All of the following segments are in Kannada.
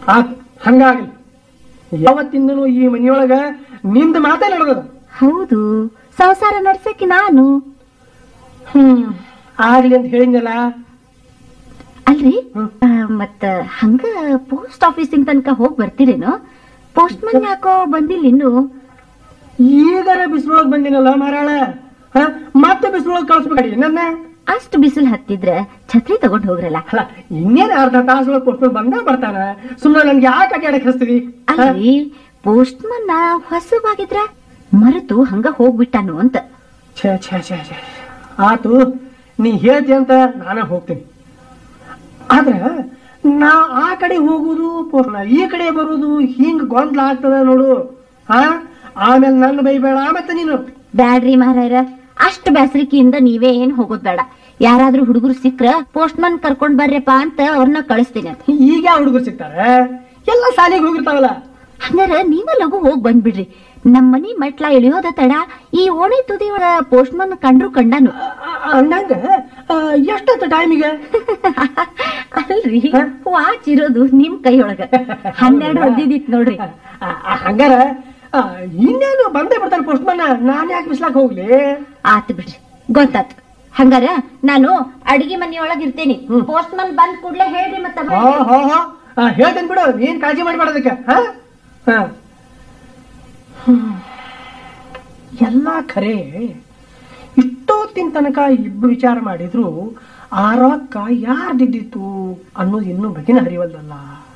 ಆತ್ ಹಂಗಾಗಲಿ ಯಾವತ್ತಿಂದನು ಈ ಮನೆಯೊಳಗ ನಿಂದ ಮಾತೇ ನಡೆದದ ಹೌದು ಸಂಸಾರ ನಡ್ಸಕ್ಕೆ ನಾನು ಹ್ಮ್ ಆಗ್ಲಿ ಅಂತ ಹೇಳಿದ್ನಲ್ಲ ಅಲ್ರಿ ಹ್ಮ್. ಆ, ಮತ್ತ ಹಂಗ ಪೋಸ್ಟ್ ಆಫೀಸಿನ ತನಕ ಹೋಗ್ ಬರ್ತೀರೇನೋ ಪೋಸ್ಟ್ ಮನ್ ಯಾಕೋ ಬಂದಿಲ್ಲ ಇನ್ನು ಈಗರ ಬಿಸಿಲೊಳಗ್ ಬಂದಿನಲ್ಲ ಮಾರಾಳ ಹ ಮತ್ತೆ ಬಿಸಿಲೊಳಗ್ ಕಳಿಸ್ಬೇಕಡಿ ನನ್ನ ಅಷ್ಟು ಬಿಸಿಲು ಹತ್ತಿದ್ರ ಛತ್ರಿ ತಗೊಂಡ್ ಹೋಗ್ರಲ್ಲ ಅಲ್ಲ ಇನ್ನೇನ್ ಅರ್ಧ ತಾಸೊಳಗ್ ಕೊಟ್ಟು ಬಂದ ಬರ್ತಾನ ಸುಮ್ಮನೆ ನನ್ಗೆ ಯಾಕೆ ಅಡ್ಡಾಡಕ್ ಹಚ್ತೀವಿ ಹ? ಅಲ್ರಿ ಪೋಸ್ಟ್ ಮನ್ ಹೊಸವಾಗಿದ್ರ ಮರೆತು ಹಂಗ ಹೋಗ್ಬಿಟ್ಟಾನು ಅಂತ ಛೇ ಛೇ ಛೇ ಛೇ ಆತು ನೀ ಹೇಳ್ತಿ ಅಂತ ನಾನೇ ಹೋಗ್ತೀನಿ ಆದ್ರ ನಾ ಆ ಕಡೆ ಹೋಗುದು ಪೋಸ್ಟ್ ಈ ಕಡೆ ಬರುದು ಹಿಂಗ್ ಗೊಂದಲ ಆಗ್ತದ ನೋಡು ಹಾ ಆಮೇಲೆ ನನ್ನ ಬೈಬೇಡ ಮತ್ತೆ ನೀನು ಬ್ಯಾಡ್ರಿ ಮಹಾರಾಯರ ಅಷ್ಟು ಬ್ಯಾಸರಿಕೆಯಿಂದ ನೀವೇ ಏನ್ ಹೋಗೋದ್ ಬೇಡ ಯಾರಾದ್ರೂ ಹುಡುಗರು ಸಿಕ್ರ ಪೋಸ್ಟ್ ಮನ್ ಕರ್ಕೊಂಡ್ ಬರ್ರಪ್ಪ ಅಂತ ಅವ್ರನ್ನ ಕಳಿಸ್ತೀನಿ ಅಂತ ಈಗ ಹುಡುಗರು ಸಿಗ್ತಾರೆ ಎಲ್ಲ ಶಾಲೆಗೆ ಹೋಗಿರ್ತಾವಲ್ಲ ಹಂಗಾರ ನೀವ ಲಘು ಹೋಗ್ ಬಂದ್ಬಿಡ್ರಿ ನಮ್ ಮನಿ ಮೆಟ್ಲ ಇಳಿಯೋದ ತಡ ಈ ಓಣಿ ತುದಿ ಪೋಸ್ಟ್ ಮನ್ ಕಂಡ್ರು ಕಂಡಾನು ಆ- ಅಂದಂಗ ಎಷ್ಟೊತ್ತು ಟೈಮಿಗೆ ಅಲ್ರಿ ಹ? ವಾಚ್ ಇರೋದು ನಿಮ್ ಕೈಯೊಳಗ ಹನ್ನೆರಡು ಹೊದ್ದಿದಿತ್ ನೋಡ್ರಿ ಹಂಗಾರ ಆ, ಇನ್ನೇನು ಬಂದೇ ಬರ್ತಾನೆ ಪೋಸ್ಟ್ ಮನ್ ನಾನ್ ಯಾಕೆ ಬಿಸ್ಲಾಕ್ ಹೋಗ್ಲಿ ಆತ್ ಬಿಡ್ರಿ ಗೊತ್ತಾತ್ ಹಂಗಾರ ನಾನು ಅಡಿಗೆ ಮನೆಯೊಳಗ ಇರ್ತೇನಿ ಹ್ಮ್. ಪೋಸ್ಟ್ ಮನ್ ಬಂದ್ ಕೂಡ್ಲೆ ಹೇಳ್ರಿ ಮತ್ತ ಹಾ ಹಾ ಹಾ ಆ, ಹೇಳ್ತೇನೆ ಬಿಡು ನೀನ್ ಕಾಳಜಿ ಮಾಡ್ಬೇಡ ಅದಕ್ಕೆ ಹಾ ಹಾ ಹ್ಮ್. ಎಲ್ಲ ಖರೆ ಇಷ್ಟೊತ್ತಿನ ತನಕ ಇಬ್ರು ವಿಚಾರ ಮಾಡಿದ್ರು ಆ ರೊಕ್ಕ ಯಾರ್ದಿದ್ದಿತ್ತು ಅನ್ನೋದು ಇನ್ನೂ ಬಗೆನ ಹರಿವಲ್ದಲ್ಲ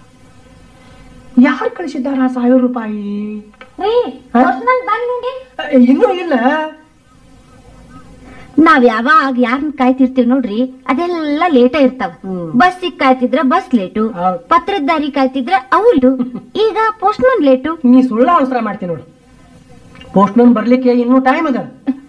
ಯಾರು ಕಳಿಸಿದ್ದಾರ ಆ ಸಾವಿರ ರೂಪಾಯಿ ರೀ ಹ? ಪೋಸ್ಟ್ ಮನ್ ಬಂದ್ ನೋಡಿ ಆ, ಇನ್ನೂ ಇಲ್ಲ ನಾವ್ ಯಾವಾಗ ಯಾರನ್ನ ಕಾಯ್ತಿರ್ತೀವಿ ನೋಡ್ರಿ ಅದೆಲ್ಲ ಲೇಟ ಇರ್ತಾವ ಹ್ಮ್. ಬಸ್ ಕಾಯ್ತಿದ್ರ ಬಸ್ ಲೇಟು ಹೌದ್. ಪತ್ರದ ದಾರಿ ಕಾಯ್ತಿದ್ರ ಅವ್ರು ಈಗ ಪೋಸ್ಟ್ ಮನ್ ಲೇಟು ನೀ ಸುಳ್ಳ ಅವಸರ ಮಾಡ್ತೀನಿ ನೋಡು ಪೋಸ್ಟ್ಮನ್ ಬರ್ಲಿಕ್ಕೆ ಇನ್ನೂ ಟೈಮ್ ಅದ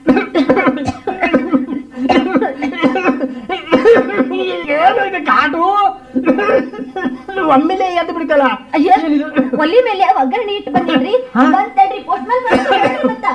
ಏನು ಇದು ಕಾಟು ಒಮ್ಮೆಲೆ ಎದ್ದು ಬಿಡ್ತಲ್ಲ ಅಯ್ಯೋ ಒಲಿ ಮೇಲೆ ಒಗ್ಗರಣೆ ಇಟ್ಟು ಬಂದಿದ್ರಿ ಹಾ? ಬಂದ್ ತಡ್ರಿ ಪೋಸ್ಟ್ ಮನ್ ಮತ್ತ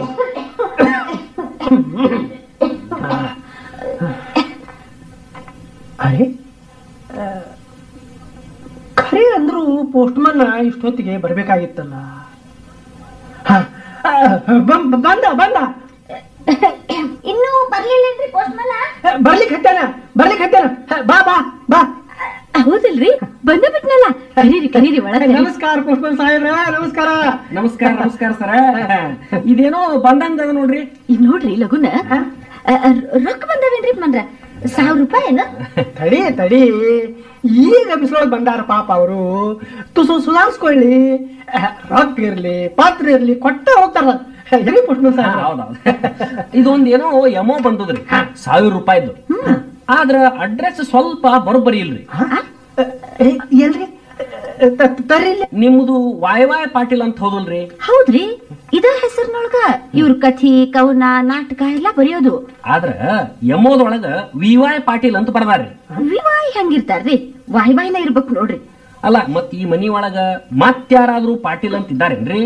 ಅರೆ ಆ, ಖರೆ ಅಂದ್ರು ಪೋಸ್ಟ್ಮನ್ ಇಷ್ಟೊತ್ತಿಗೆ ಬರ್ಬೇಕಾಗಿತ್ತಲ್ಲ ಹ, ಆ, ಬಂ- ಬಂದ ಬಂದ ಇನ್ನೂ ಬರ್ಲಿಲ್ಲೇನ್ರಿ ಪೋಸ್ಟ್ ಮನ್ ಬರ್ಲಿಕ್ಕೆ ಹತ್ತಾನ ಬರ್ಲಿಕ್ಕೆ ಹತ್ತಾನ ಹ, ಬಾ ಬಾ ಬಾ ಹೌದಲ್ರಿ ಬಂದ ಬಿಟ್ನಲ್ಲ ಕರೀರಿ ಕರೀರಿ ಒಳಗ ನಮಸ್ಕಾರ ಪುಷ್ಪನ್ ಸಾಹೇಬ್ರ ನಮಸ್ಕಾರ ನಮಸ್ಕಾರ ನಮಸ್ಕಾರ ಸರ ಇದೇನೋ ಬಂದಂಗ ಅದ ನೋಡ್ರಿ ಈಗ ನೋಡ್ರಿ ಲಗುನ ಹ? ಅ, ಅ, ರೊಕ್ಕ ಬಂದವೇನ್ರಿ ಮಂದ್ರ ಸಾವಿರ ರೂಪಾಯಿ ಏನ ತಡಿ ತಡಿ ಈಗ ಬಿಸಿಲೊಳಗೆ ಬಂದಾರ ಪಾಪ ಅವರು ತುಸು ಸುಧಾರಿಸ್ಕೊಳ್ಳಿ ಅಹ್, ರೊಕ್ಕ ಇರ್ಲಿ ಪಾತ್ರ ಇರ್ಲಿ ಕೊಟ್ಟ ಹೋಗ್ತಾರ ಎಲ್ಲಿ ಪುಷ್ಪನ್ ಹಾ, ಸಾಹೇಬ್ರ ಹೌದೌದು ಇದೊಂದ್ ಏನೋ ಎಮೋ ಬಂದದ್ರಿ ಸಾವಿರ ರೂಪಾಯಿದು ಆದ್ರ ಅಡ್ರೆಸ್ ಸ್ವಲ್ಪ ಬರೋಬ್ಬರಿ ಇಲ್ರಿ ಹ? ಅಹ್, ಎಲ್ರಿ ಅಹ್, ತ- ತರ್ರಿ ಇಲ್ಲಿ. ನಿಮ್ದು ವಾಯ್ ವಾಯ್ ಪಾಟೀಲ್ ಅಂತ ಹೌದಲ್ರಿ ಹೌದ್ರಿ ಇದ ಹೆಸರಿನೊಳಗ ಇವ್ರ ಕಥಿ ಕವನ ನಾಟಕ ಎಲ್ಲ ಬರೆಯೋದು ಆದ್ರ ಎಮೋದೊಳಗ ವಿ ವಾಯ್ ಪಾಟೀಲ್ ಅಂತ ಬರ್ದಾರ್ರಿ ವಿವಾಹಿ ಹೆಂಗಿರ್ತಾರ್ರಿ ವಾಯ್ ವಾಯ್ನ ಇರ್ಬೇಕು ನೋಡ್ರಿ ಅಲ್ಲ ಮತ್ ಈ ಮನಿ ಒಳಗ ಮತ್ಯಾರಾದ್ರೂ ಪಾಟೀಲ್ ಅಂತ ಇದ್ದಾರೇನ್ರಿ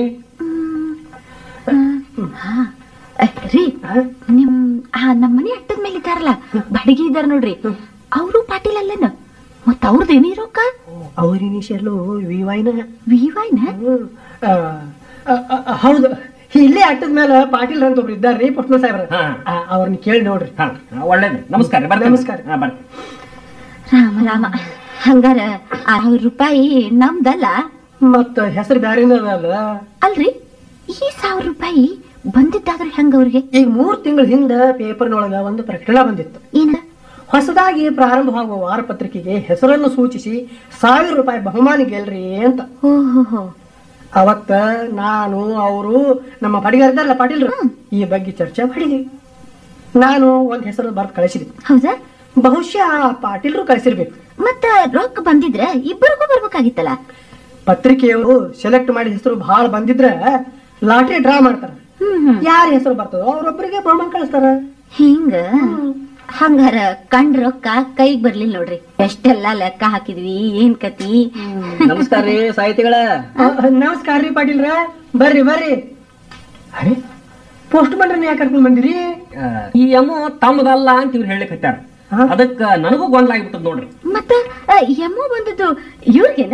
ಹಾ ಅ, ರೀ ಹ? ನಿಮ್ ಆ ನಮ್ ಮನೆ ಅಟ್ಟದ ಮೇಲೆ ಇದ್ದಾರಲ್ಲ ಬಡಗಿ ಇದಾರ ನೋಡ್ರಿ ಅವರು ಪಾಟೀಲ್ ಅಲ್ಲನ ಮತ್ತ ಅವ್ರದ್ದೇನಿ ರೊಕ್ಕ ಅವ್ರ ಇನಿಷಿಯಲ್ಲು ವಿ ವೈನ ವಿವಾಯ್ನ ಹೌದು ಇಲ್ಲೇ ಅಟ್ಟದ ಮೇಲೆ ಪಾಟೀಲ್ ಅಂತ ಒಬ್ರು ಇದ್ದಾರ್ರಿ ಪುಷ್ಪನ್ ಸಾಹೇಬ್ರ ಹಾ. ಅವ್ರನ್ನ ಕೇಳಿ ನೋಡ್ರಿ ಹಾ ಒಳ್ಳೇದು ನಮಸ್ಕಾರ ರೀ, ಬರ್ತೇನೆ. ನಮಸ್ಕಾರ. ಹಾ, ಬರ್ರಿ ರಾಮ ರಾಮ ಹಂಗಾರ ಆ ಸಾವಿರ ರೂಪಾಯಿ ನಮ್ದಲ್ಲ ಮತ್ತ ಹೆಸರು ಬ್ಯಾರೇನ ಅದ ಅಲ್ರಿ ಈ ಸಾವಿರ ರೂಪಾಯಿ ಬಂದಿದ್ದಾದ್ರೆ ಹೆಂಗ ಅವ್ರಿಗೆ ಈಗ ಮೂರ್ ತಿಂಗಳ ಹಿಂದ ಪೇಪರ್ನೊಳಗ ಒಂದು ಪ್ರಕರಣ ಬಂದಿತ್ತು ಏನ ಹೊಸದಾಗಿ ಪ್ರಾರಂಭವಾಗುವ ವಾರಪತ್ರಿಕೆಗೆ ಹೆಸರನ್ನು ಸೂಚಿಸಿ ಸಾವಿರ ರೂಪಾಯಿ ಬಹುಮಾನ ಗೆಲ್ರಿ ಅಂತ ಹೋ ಹೋ ಹೋ ಅವತ್ತ ನಾನು ಅವರು ನಮ್ಮ ಪಡಿಗಾರ ಇದ್ದಾರಲ್ಲ ಪಾಟೀಲ್ರು ಈ ಬಗ್ಗೆ ಚರ್ಚೆ ಮಾಡಿದ್ವಿ ನಾನು ಒಂದ್ ಹೆಸರು ಬರ್ದು ಕಳಿಸಿದ್ವಿ ಹೌದಾ ಬಹುಶಃ ಆ ಪಾಟೀಲ್ರು ಕಳಿಸಿರ್ಬೇಕು ಮತ್ತ ರೊಕ್ಕ ಬಂದಿದ್ರೆ ಇಬ್ಬರಿಗೂ ಬರ್ಬೇಕಾಗಿತ್ತಲ್ಲ ಪತ್ರಿಕೆಯವರು ಸೆಲೆಕ್ಟ್ ಮಾಡಿದ ಹೆಸರು ಬಹಳ ಬಂದಿದ್ರೆ ಲಾಟ್ರಿ ಡ್ರಾ ಮಾಡ್ತಾರ ಹ್ಮ್ ಹ್ಮ್ ಯಾರ ಹೆಸರು ಬರ್ತದೋ ಅವ್ರೊಬ್ಬರಿಗೆ ಬಹುಮಾನ ಕಳಿಸ್ತಾರ ಹಿಂಗ ಹಂಗಾರ ಕಂಡ್ ರೊಕ್ಕ ಕೈಗ್ ಬರ್ಲಿಲ್ಲ ನೋಡ್ರಿ ಎಷ್ಟೆಲ್ಲಾ ಲೆಕ್ಕ ಹಾಕಿದ್ವಿ ಏನ್ ಕತಿ ನಮಸ್ಕಾರ ರೀ ಸಾಹಿತಿಗಳ ಆ, ನಮಸ್ಕಾರ ರೀ ಪಾಟೀಲ್ರ ಬರ್ರಿ ಬರ್ರಿ ಅರೆ ಪೋಸ್ಟ್ ಮಾಡ್ರಿ ಯಾಕೆ ಕರ್ಕೊಂಡ್ ಬಂದಿರಿ ಈ ಎಮೋ ತಮ್ಮದಲ್ಲ ಅಂತ ಇವ್ರು ಹೇಳಿಕ್ ಹತ್ತಾರ ಹಾ? ಅದಕ್ಕ ನನಗೂ ಗೊಂದಲ ಆಗ್ಬಿಟ್ಟದ್ ನೋಡ್ರಿ ಮತ್ತ ಎಮ್ಮೋ ಬಂದದ್ದು ಇವ್ರಿಗೆ